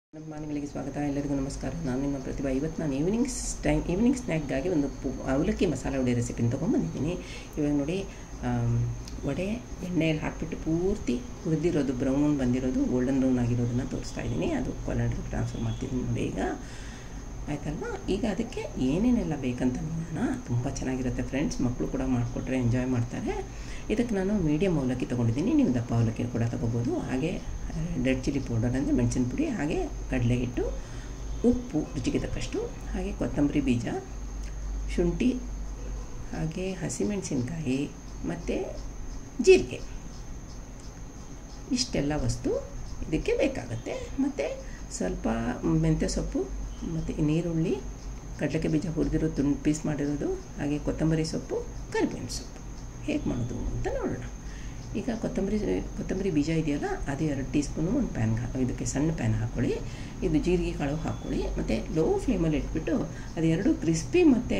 ನಮ್ಮ ಮನೆಗಳಿಗೆ ಸ್ವಾಗತ ಎಲ್ಲರಿಗೂ ನಮಸ್ಕಾರ ನಾನು ನಿಮ್ಮ ಪ್ರತಿಭಾ ಇವತ್ತು ನಾನು ಈವ್ನಿಂಗ್ ಟೈಮ್ ಈವ್ನಿಂಗ್ ಸ್ನ್ಯಾಕ್ಗಾಗಿ ಒಂದು ಪು ಅವಲಕ್ಕಿ ಮಸಾಲೆ ವಡೆ ರೆಸಿಪಿನ ತೊಗೊಂಬಂದಿದ್ದೀನಿ ಇವಾಗ ನೋಡಿ ಆಮ್, ವಡೆ ಎಣ್ಣೆಯಲ್ಲಿ ಹಾಕಿಬಿಟ್ಟು ಪೂರ್ತಿ ಹುರಿದಿರೋದು ಬ್ರೌನ್ ಬಂದಿರೋದು ಗೋಲ್ಡನ್ ಬ್ರೌನ್ ಆಗಿರೋದನ್ನು ತೋರಿಸ್ತಾ ಇದ್ದೀನಿ ಅದು ಕೊಲಾಂಡ್ರಿಗೆ ಟ್ರಾನ್ಸ್ಫರ್ ಮಾಡ್ತಿದ್ದೀನಿ ನೋಡಿ ಈಗ ಆಯ್ತಲ್ವಾ ಈಗ ಅದಕ್ಕೆ ಏನೇನೆಲ್ಲ ಬೇಕಂತ ನೋಡೋಣ ತುಂಬ ಚೆನ್ನಾಗಿರುತ್ತೆ ಫ್ರೆಂಡ್ಸ್ ಮಕ್ಕಳು ಕೂಡ ಮಾಡಿಕೊಟ್ರೆ ಎಂಜಾಯ್ ಮಾಡ್ತಾರೆ ಇದಕ್ಕೆ ನಾನು ಮೀಡಿಯಮ್ ಅವಲಕ್ಕಿ ತೊಗೊಂಡಿದ್ದೀನಿ ನೀವು ದಪ್ಪ ಅವಲಕ್ಕಿ ಕೂಡ ತೊಗೋಬೋದು ಹಾಗೆ ರೆಡ್ ಚಿಲ್ಲಿ ಪೌಡರ್ ಅಂದರೆ ಮೆಣಸಿನ ಪುಡಿ ಹಾಗೆ ಕಡಲೆ ಹಿಟ್ಟು ಉಪ್ಪು ರುಚಿಗೆ ತಕ್ಕಷ್ಟು ಹಾಗೆ ಕೊತ್ತಂಬರಿ ಬೀಜ ಶುಂಠಿ ಹಾಗೆ ಹಸಿಮೆಣಸಿನ್ಕಾಯಿ ಮತ್ತು ಜೀರಿಗೆ ಇಷ್ಟೆಲ್ಲ ವಸ್ತು ಇದಕ್ಕೆ ಬೇಕಾಗುತ್ತೆ ಮತ್ತು ಸ್ವಲ್ಪ ಮೆಂತ್ಯ ಸೊಪ್ಪು ಮತ್ತು ನೀರುಳ್ಳಿ ಕಡಲೆಕಾಯಿ ಬೀಜ ಹುರಿದಿರೋ ತುಂಡು ಪೀಸ್ ಮಾಡಿರೋದು ಹಾಗೆ ಕೊತ್ತಂಬರಿ ಸೊಪ್ಪು ಕರಿಬೇವಿನ ಸೊಪ್ಪು ಹೇಗೆ ಮಾಡೋದು ಅಂತ ನೋಡೋಣ ಈಗ ಕೊತ್ತಂಬರಿ ಕೊತ್ತಂಬರಿ ಬೀಜ ಇದೆಯಲ್ಲ ಅದು ಎರಡು ಟೀ ಸ್ಪೂನು ಒಂದು ಪ್ಯಾನ್ ಇದಕ್ಕೆ ಸಣ್ಣ ಪ್ಯಾನ್ ಹಾಕ್ಕೊಳ್ಳಿ ಇದು ಜೀರಿಗೆ ಕಾಳು ಹಾಕ್ಕೊಳ್ಳಿ ಮತ್ತು ಲೋ ಫ್ಲೇಮಲ್ಲಿ ಇಟ್ಬಿಟ್ಟು ಅದು ಎರಡು ಕ್ರಿಸ್ಪಿ ಮತ್ತು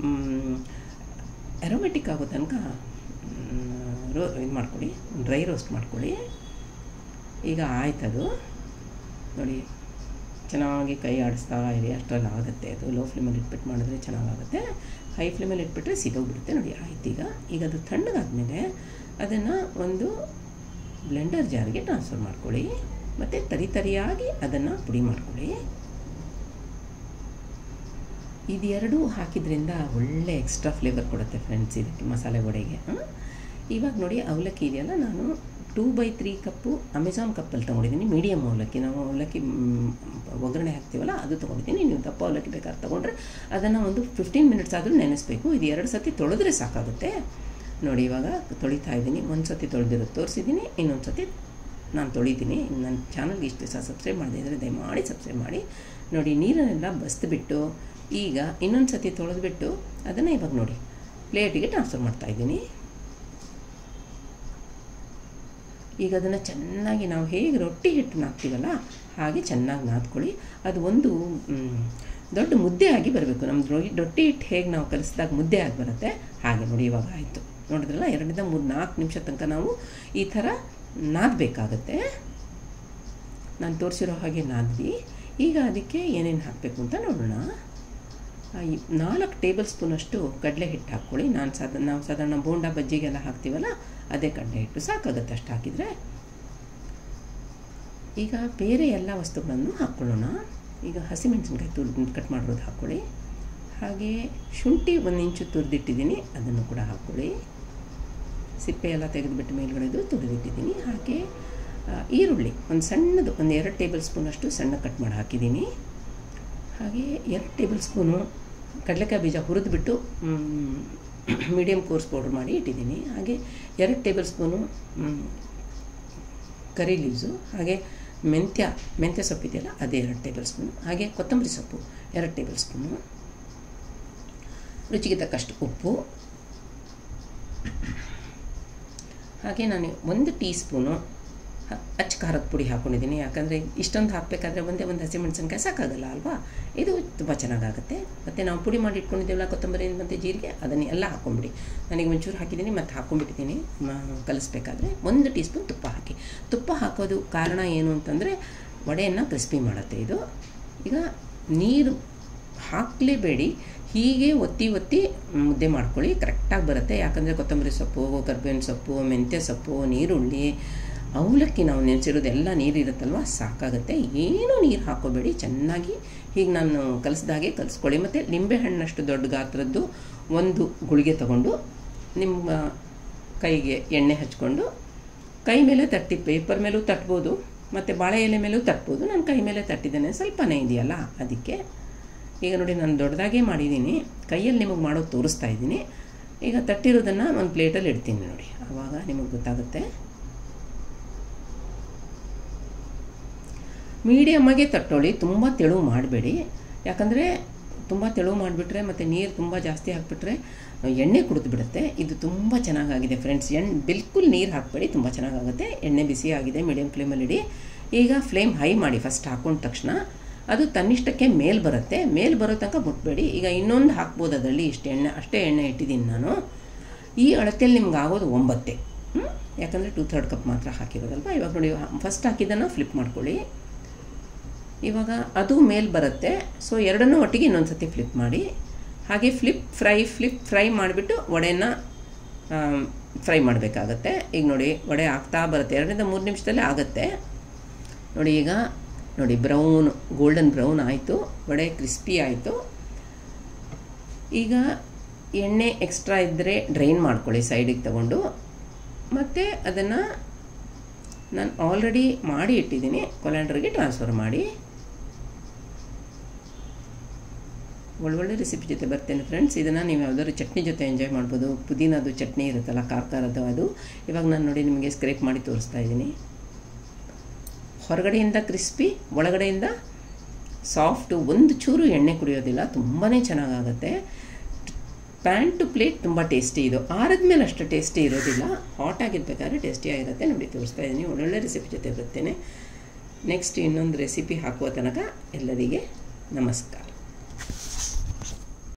ಅರೋಮೆಟಿಕ್ ಆಗೋ ತನಕ ಮ್, ರೋ ಇದು ಮಾಡ್ಕೊಳ್ಳಿ ಡ್ರೈ ರೋಸ್ಟ್ ಮಾಡ್ಕೊಳ್ಳಿ ಈಗ ಆಯ್ತದು ನೋಡಿ ಚೆನ್ನಾಗಿ ಕೈ ಆಡಿಸ್ತಾ ಇರಿ ಅಷ್ಟರಲ್ಲಿ ಆಗುತ್ತೆ ಅದು ಲೋ ಫ್ಲೇಮಲ್ಲಿ ಇಟ್ಬಿಟ್ಟು ಮಾಡಿದ್ರೆ ಚೆನ್ನಾಗಾಗುತ್ತೆ ಹೈ ಫ್ಲೇಮಲ್ಲಿ ಇಟ್ಬಿಟ್ರೆ ಸಿಗೋಗ್ಬಿಡುತ್ತೆ ನೋಡಿ ಆಯ್ತು ಈಗ ಈಗ ಅದು ತಣ್ಣಗಾದ್ಮೇಲೆ ಅದನ್ನು ಒಂದು ಬ್ಲೆಂಡರ್ ಜಾರ್ಗೆ ಟ್ರಾನ್ಸ್ಫರ್ ಮಾಡ್ಕೊಳ್ಳಿ ಮತ್ತು ತರಿ ತರಿಯಾಗಿ ಅದನ್ನು ಪುಡಿ ಮಾಡ್ಕೊಳ್ಳಿ ಇದೆರಡೂ ಹಾಕಿದ್ರಿಂದ ಒಳ್ಳೆ ಎಕ್ಸ್ಟ್ರಾ ಫ್ಲೇವರ್ ಕೊಡುತ್ತೆ ಫ್ರೆಂಡ್ಸ್ ಇದಕ್ಕೆ ಮಸಾಲೆ ವಡೆಗೆ ಹ್ಮ್? ಇವಾಗ ನೋಡಿ ಅವಲಕ್ಕಿ ಇದೆಯಲ್ಲ ನಾನು two by three cup Amazon ಕಪ್ಪಲ್ಲಿ ತೊಗೊಂಡಿದ್ದೀನಿ ಮೀಡಿಯಮ್ ಅವಲಕ್ಕಿ ನಾವು ಅವಲಕ್ಕಿ ಮ್, ಒಗ್ಗರಣೆ ಹಾಕ್ತೀವಲ್ಲ ಅದು ತೊಗೊಂಡಿದ್ದೀನಿ ನೀವು ದಪ್ಪ ಅವಲಕ್ಕಿ ಬೇಕಾದ್ರೆ ತೊಗೊಂಡ್ರೆ ಅದನ್ನು ಒಂದು ಫಿಫ್ಟೀನ್ ಮಿನಿಟ್ಸ್ ಆದರೂ ನೆನೆಸ್ಬೇಕು ಇದು ಎರಡು ಸತಿ ತೊಳೆದ್ರೆ ಸಾಕಾಗುತ್ತೆ ನೋಡಿ ಇವಾಗ ತೊಳಿತಾ ಇದ್ದೀನಿ ಒಂದು ಸತಿ ತೊಳೆದಿರೋದು ತೋರಿಸಿದ್ದೀನಿ ಇನ್ನೊಂದು ಸತಿ ನಾನು ತೊಳಿತೀನಿ ನನ್ನ ಚಾನಲ್ಗೆ ಇಷ್ಟು ದಿವಸ ಸಬ್ಸ್ಕ್ರೈಬ್ ಮಾಡದೇ ಇದ್ದರೆ ದಯಮಾಡಿ ಸಬ್ಸ್ಕ್ರೈಬ್ ಮಾಡಿ ನೋಡಿ ನೀರನ್ನೆಲ್ಲ ಬಸ್ದುಬಿಟ್ಟು ಈಗ ಇನ್ನೊಂದು ಸತಿ ತೊಳೆದ್ಬಿಟ್ಟು ಅದನ್ನು ಇವಾಗ ನೋಡಿ ಪ್ಲೇಟಿಗೆ ಟ್ರಾನ್ಸ್ಫರ್ ಮಾಡ್ತಾಯಿದ್ದೀನಿ ಈಗ ಅದನ್ನು ಚೆನ್ನಾಗಿ ನಾವು ಹೇಗೆ ರೊಟ್ಟಿ ಹಿಟ್ಟು ನಾದ್ತೀವಲ್ಲ ಹಾಗೆ ಚೆನ್ನಾಗಿ ನಾದ್ಕೊಳ್ಳಿ ಅದು ಒಂದು ಮ್, ದೊಡ್ಡ ಮುದ್ದೆ ಆಗಿ ಬರಬೇಕು ನಮ್ಮ ರೊಯ್ ರೊಟ್ಟಿ ಹಿಟ್ಟು ಹೇಗೆ ನಾವು ಕಲಿಸಿದಾಗ ಮುದ್ದೆ ಆಗಿ ಬರುತ್ತೆ ಹಾಗೆ ನೋಡಿ ಇವಾಗ ಆಯಿತು ನೋಡಿದ್ರಲ್ಲ ಎರಡರಿಂದ ಮೂರು ನಾಲ್ಕು ನಿಮಿಷ ತನಕ ನಾವು ಈ ಥರ ನಾದಬೇಕಾಗತ್ತೆ ನಾನು ತೋರಿಸಿರೋ ಹಾಗೆ ನಾದ್ವಿ ಈಗ ಅದಕ್ಕೆ ಏನೇನು ಹಾಕಬೇಕು ಅಂತ ನೋಡೋಣ ಆ, ಈ ನಾಲ್ಕು ಟೇಬಲ್ ಸ್ಪೂನಷ್ಟು ಕಡಲೆ ಹಿಟ್ಟು ಹಾಕ್ಕೊಳ್ಳಿ ನಾನು ಸಾಧ ನಾವು ಸಾಧಾರಣ ಬೋಂಡ ಬಜ್ಜಿಗೆಲ್ಲ ಹಾಕ್ತೀವಲ್ಲ ಅದೇ ಕಡಲೆ ಹಿಟ್ಟು ಸಾಕಾಗುತ್ತೆ ಅಷ್ಟು ಹಾಕಿದರೆ ಈಗ ಬೇರೆ ಎಲ್ಲ ವಸ್ತುಗಳನ್ನು ಹಾಕ್ಕೊಳ್ಳೋಣ ಈಗ ಹಸಿಮೆಣಸಿನ್ಕಾಯಿ ತುರ್ದು ಕಟ್ ಮಾಡಿರೋದು ಹಾಕ್ಕೊಳ್ಳಿ ಹಾಗೆ ಶುಂಠಿ ಒಂದು ಇಂಚು ತುರಿದಿಟ್ಟಿದ್ದೀನಿ ಅದನ್ನು ಕೂಡ ಹಾಕ್ಕೊಳ್ಳಿ ಸಿಪ್ಪೆ ಎಲ್ಲ ತೆಗೆದುಬಿಟ್ಟು ಮೇಲ್ಗಡೆದು ತುರಿದಿಟ್ಟಿದ್ದೀನಿ ಹಾಗೆ ಆ, ಈರುಳ್ಳಿ ಒಂದು ಸಣ್ಣದು ಒಂದು ಎರಡು ಟೇಬಲ್ ಸ್ಪೂನಷ್ಟು ಸಣ್ಣ ಕಟ್ ಮಾಡಿ ಹಾಕಿದ್ದೀನಿ ಹಾಗೆ ಎರಡು ಟೇಬಲ್ ಸ್ಪೂನು ಕಡಲೆಕಾಯಿ ಬೀಜ ಹುರಿದ್ಬಿಟ್ಟು ಮೀಡಿಯಮ್ ಕೋರ್ಸ್ ಪೌಡ್ರ್ ಮಾಡಿ ಇಟ್ಟಿದ್ದೀನಿ ಹಾಗೆ ಎರಡು ಟೇಬಲ್ ಸ್ಪೂನು ಮ್, ಕರಿ ಲೀವ್ಸು ಹಾಗೆ ಮೆಂತ್ಯ ಮೆಂತ್ಯ ಸೊಪ್ಪು ಇದೆಯಲ್ಲ ಅದೇ ಎರಡು ಟೇಬಲ್ ಸ್ಪೂನು ಹಾಗೆ ಕೊತ್ತಂಬರಿ ಸೊಪ್ಪು ಎರಡು ಟೇಬಲ್ ಸ್ಪೂನು ರುಚಿಗೆ ತಕ್ಕಷ್ಟು ಉಪ್ಪು ಹಾಗೆ ನಾನು ಒಂದು ಟೀ ಸ್ಪೂನು ಹ- ಅಚ್ಚ ಖಾರದ ಪುಡಿ ಹಾಕ್ಕೊಂಡಿದ್ದೀನಿ ಯಾಕಂದರೆ ಇಷ್ಟೊಂದು ಹಾಕಬೇಕಾದ್ರೆ ಒಂದೇ ಒಂದು ಹಸಿಮೆಣಸಿನ್ಕಾಯಿ ಸಾಕಾಗಲ್ಲ ಅಲ್ವಾ ಇದು ತುಂಬ ಚೆನ್ನಾಗಾಗುತ್ತೆ ಮತ್ತು ನಾವು ಪುಡಿ ಮಾಡಿ ಇಟ್ಕೊಂಡಿದ್ದೀವಲ್ಲ ಕೊತ್ತಂಬರಿ ಮತ್ತು ಜೀರಿಗೆ ಅದನ್ನೇ ಎಲ್ಲ ಹಾಕ್ಕೊಂಬಿಡಿ ನನಗೆ ಒಂಚೂರು ಹಾಕಿದ್ದೀನಿ ಮತ್ತು ಹಾಕ್ಕೊಂಡ್ಬಿಟ್ಟಿದ್ದೀನಿ ಮ- ಕಲಿಸ್ಬೇಕಾದ್ರೆ ಒಂದು ಟೀ ಸ್ಪೂನ್ ತುಪ್ಪ ಹಾಕಿ ತುಪ್ಪ ಹಾಕೋದು ಕಾರಣ ಏನು ಅಂತಂದರೆ ವಡೆಯನ್ನು ಕ್ರಿಸ್ಪಿ ಮಾಡುತ್ತೆ ಇದು ಈಗ ನೀರು ಹಾಕಲೇಬೇಡಿ ಹೀಗೆ ಒತ್ತಿ ಒತ್ತಿ ಮುದ್ದೆ ಮಾಡ್ಕೊಳ್ಳಿ ಕರೆಕ್ಟಾಗಿ ಬರುತ್ತೆ ಯಾಕಂದರೆ ಕೊತ್ತಂಬರಿ ಸೊಪ್ಪು ಕರ್ಬೇವಿನ ಸೊಪ್ಪು ಮೆಂತ್ಯ ಸೊಪ್ಪು ನೀರುಳ್ಳಿ ಅವಲಕ್ಕಿ ನಾವು ನೆನೆಸಿರೋದೆಲ್ಲ ನೀರಿರುತ್ತಲ್ವ ಸಾಕಾಗುತ್ತೆ ಏನೂ ನೀರು ಹಾಕೋಬೇಡಿ ಚೆನ್ನಾಗಿ ಹೀಗೆ ನಾನು ಕಲಿಸ್ದಾಗೆ ಕಲಿಸ್ಕೊಳ್ಳಿ ಮತ್ತು ನಿಂಬೆಹಣ್ಣಷ್ಟು ದೊಡ್ಡ ಗಾತ್ರದ್ದು ಒಂದು ಗುಳಿಗೆ ತಗೊಂಡು ನಿಮ್ಮ ಕೈಗೆ ಎಣ್ಣೆ ಹಚ್ಕೊಂಡು ಕೈ ಮೇಲೆ ತಟ್ಟಿ ಪೇಪರ್ ಮೇಲೂ ತಟ್ಬೋದು ಮತ್ತು ಬಾಳೆ ಎಲೆ ಮೇಲೂ ತಟ್ಬೋದು ನಾನು ಕೈ ಮೇಲೆ ತಟ್ಟಿದ್ದೇನೆ ಸ್ವಲ್ಪನೇ ಇದೆಯಲ್ಲ ಅದಕ್ಕೆ ಈಗ ನೋಡಿ ನಾನು ದೊಡ್ಡದಾಗೇ ಮಾಡಿದ್ದೀನಿ ಕೈಯಲ್ಲಿ ನಿಮಗೆ ಮಾಡೋದು ತೋರಿಸ್ತಾ ಇದ್ದೀನಿ ಈಗ ತಟ್ಟಿರೋದನ್ನು ಒಂದು ಪ್ಲೇಟಲ್ಲಿ ಇಡ್ತೀನಿ ನೋಡಿ ಆವಾಗ ನಿಮಗೆ ಗೊತ್ತಾಗುತ್ತೆ ಮೀಡಿಯಮ್ಮಾಗೆ ತಟ್ಟೋಳಿ ತುಂಬ ತೆಳು ಮಾಡಬೇಡಿ ಯಾಕಂದರೆ ತುಂಬ ತೆಳು ಮಾಡಿಬಿಟ್ರೆ ಮತ್ತು ನೀರು ತುಂಬ ಜಾಸ್ತಿ ಹಾಕಿಬಿಟ್ರೆ ಎಣ್ಣೆ ಕುಡಿದು ಬಿಡುತ್ತೆ ಇದು ತುಂಬ ಚೆನ್ನಾಗಾಗಿದೆ ಫ್ರೆಂಡ್ಸ್ ಎಣ್ಣೆ ಬಿಲ್ಕುಲ್ ನೀರು ಹಾಕಬೇಡಿ ತುಂಬ ಚೆನ್ನಾಗಾಗುತ್ತೆ ಎಣ್ಣೆ ಬಿಸಿ ಆಗಿದೆ ಮೀಡಿಯಮ್ ಫ್ಲೇಮಲ್ಲಿ ಇಡಿ ಈಗ ಫ್ಲೇಮ್ ಹೈ ಮಾಡಿ ಫಸ್ಟ್ ಹಾಕೊಂಡ ತಕ್ಷಣ ಅದು ತನ್ನಿಷ್ಟಕ್ಕೆ ಮೇಲ್ ಬರುತ್ತೆ ಮೇಲ್ ಬರೋ ತನಕ ಮುಟ್ಬೇಡಿ ಈಗ ಇನ್ನೊಂದು ಹಾಕ್ಬೋದು ಅದರಲ್ಲಿ ಇಷ್ಟು ಎಣ್ಣೆ ಅಷ್ಟೇ ಎಣ್ಣೆ ಇಟ್ಟಿದ್ದೀನಿ ನಾನು ಈ ಅಳತೆಯಲ್ಲಿ ನಿಮ್ಗೆ ಆಗೋದು ಒಂಬತ್ತೆ ಹ್ಮ್? ಯಾಕಂದರೆ ಟೂ ಥರ್ಡ್ ಕಪ್ ಮಾತ್ರ ಹಾಕಿರೋದಲ್ವ ಇವಾಗ ನೋಡಿ ಫಸ್ಟ್ ಹಾಕಿದ್ದನ್ನು ಫ್ಲಿಪ್ ಮಾಡ್ಕೊಳ್ಳಿ ಇವಾಗ ಅದು ಮೇಲೆ ಬರುತ್ತೆ ಸೊ ಎರಡನ್ನೂ ಒಟ್ಟಿಗೆ ಇನ್ನೊಂದು ಸತಿ ಫ್ಲಿಪ್ ಮಾಡಿ ಹಾಗೆ ಫ್ಲಿಪ್ ಫ್ರೈ ಫ್ಲಿಪ್ ಫ್ರೈ ಮಾಡಿಬಿಟ್ಟು ವಡೆನ ಫ್ರೈ ಮಾಡಬೇಕಾಗತ್ತೆ ಈಗ ನೋಡಿ ವಡೆ ಆಗ್ತಾ ಬರುತ್ತೆ ಎರಡರಿಂದ ಮೂರು ನಿಮಿಷದಲ್ಲೇ ಆಗುತ್ತೆ ನೋಡಿ ಈಗ ನೋಡಿ ಬ್ರೌನ್ ಗೋಲ್ಡನ್ ಬ್ರೌನ್ ಆಯಿತು ವಡೆ ಕ್ರಿಸ್ಪಿ ಆಯಿತು ಈಗ ಎಣ್ಣೆ ಎಕ್ಸ್ಟ್ರಾ ಇದ್ದರೆ ಡ್ರೈನ್ ಮಾಡ್ಕೊಳ್ಳಿ ಸೈಡಿಗೆ ತಗೊಂಡು ಮತ್ತು ಅದನ್ನು ನಾನು ಆಲ್ರೆಡಿ ಮಾಡಿ ಇಟ್ಟಿದ್ದೀನಿ ಕೊಲ್ಯಾಂಡ್ರಿಗೆ ಟ್ರಾನ್ಸ್ಫರ್ ಮಾಡಿ ಒಳ್ಳೊಳ್ಳೆ ರೆಸಿಪಿ ಜೊತೆ ಬರ್ತೇನೆ ಫ್ರೆಂಡ್ಸ್ ಇದನ್ನು ನೀವು ಯಾವುದಾದ್ರು ಚಟ್ನಿ ಜೊತೆ ಎಂಜಾಯ್ ಮಾಡ್ಬೋದು ಪುದೀನದು ಚಟ್ನಿ ಇರುತ್ತಲ್ಲ ಖಾರ ಖಾರದ್ದು ಅದು ಇವಾಗ ನಾನು ನೋಡಿ ನಿಮಗೆ ಸ್ಕ್ರೇಪ್ ಮಾಡಿ ತೋರಿಸ್ತಾ ಇದ್ದೀನಿ ಹೊರಗಡೆಯಿಂದ ಕ್ರಿಸ್ಪಿ ಒಳಗಡೆಯಿಂದ ಸಾಫ್ಟು ಒಂದು ಚೂರು ಎಣ್ಣೆ ಕುಡಿಯೋದಿಲ್ಲ ತುಂಬಾ ಚೆನ್ನಾಗಾಗುತ್ತೆ ಪ್ಯಾನ್ ಟು ಪ್ಲೇಟ್ ತುಂಬ ಟೇಸ್ಟಿ ಇದು ಆರಿದ್ಮೇಲೆ ಅಷ್ಟು ಟೇಸ್ಟಿ ಇರೋದಿಲ್ಲ ಹಾಟ್ ಆಗಿರ್ಬೇಕಾದ್ರೆ ಟೇಸ್ಟಿಯಾಗಿರುತ್ತೆ ನೋಡಿ ತೋರಿಸ್ತಾ ಇದ್ದೀನಿ ಒಳ್ಳೊಳ್ಳೆ ರೆಸಿಪಿ ಜೊತೆ ಬರ್ತೇನೆ ನೆಕ್ಸ್ಟ್ ಇನ್ನೊಂದು ರೆಸಿಪಿ ಹಾಕುವ ತನಕ ಎಲ್ಲರಿಗೆ ನಮಸ್ಕಾರ